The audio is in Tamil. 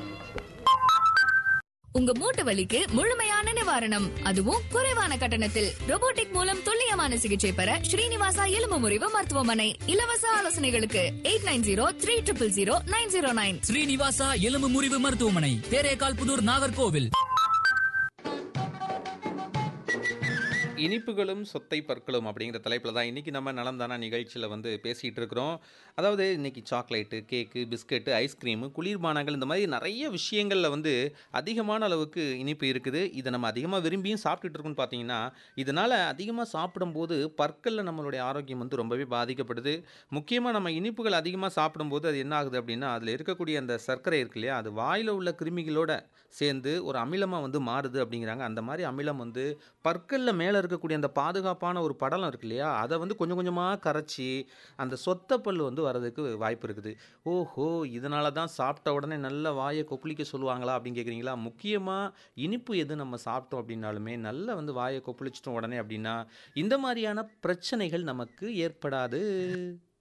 உங்க மூட்டு வலிக்கு முழுமையான நிவாரணம் அதுவும் குறைவான கட்டணத்தில் robotic மூலம் துல்லியமான சிகிச்சை பெற ஸ்ரீனிவாசா எலும்பு முறிவு மருத்துவமனை இலவச ஆலோசனைகளுக்கு eight nine zero three triple zero nine zero nine Srinivasa எலும்பு முறிவு மருத்துவமனை தேரேகால் புதூர் நாகர்கோவில் இனிப்புகளும் சொத்தை பற்களும் அப்படிங்கிற தலைப்பில் தான் இன்றைக்கி நம்ம நலம்தானா நிகழ்ச்சியில் வந்து பேசிகிட்டு இருக்கிறோம் அதாவது இன்றைக்கி சாக்லேட்டு கேக்கு பிஸ்கெட்டு ஐஸ்கிரீமு குளிர்பானங்கள் இந்த மாதிரி நிறைய விஷயங்களில் வந்து அதிகமான அளவுக்கு இனிப்பு இருக்குது இதை நம்ம அதிகமாக விரும்பியும் சாப்பிட்டுட்டு இருக்கோம்னு பார்த்தீங்கன்னா இதனால் அதிகமாக சாப்பிடும்போது பற்களில் நம்மளுடைய ஆரோக்கியம் வந்து ரொம்பவே பாதிக்கப்படுது முக்கியமாக நம்ம இனிப்புகள் அதிகமாக சாப்பிடும்போது அது என்ன ஆகுது அப்படின்னா அதில் இருக்கக்கூடிய அந்த சர்க்கரை இருக்கு இல்லையா அது வாயில் உள்ள கிருமிகளோட சேர்ந்து ஒரு அமிலமாக வந்து மாறுது அப்படிங்கிறாங்க அந்த மாதிரி அமிலம் வந்து பற்களில் மேலே இருக்கக்கூடிய அந்த பாதுகாப்பான ஒரு படலம் இருக்கு இல்லையா அதை வந்து கொஞ்சம் கொஞ்சமாக கரைச்சி அந்த சொத்த பல் வந்து வரதுக்கு வாய்ப்பு இருக்குது ஓஹோ இதனால தான் சாப்பிட்ட உடனே நல்ல வாயை கொப்பளிக்க சொல்லுவாங்களா அப்படின்னு கேட்குறீங்களா முக்கியமாக இனிப்பு எது நம்ம சாப்பிட்டோம் அப்படின்னாலுமே நல்லா வந்து வாயை கொப்பளிச்சிட்டோம் உடனே அப்படின்னா இந்த மாதிரியான பிரச்சனைகள் நமக்கு ஏற்படாது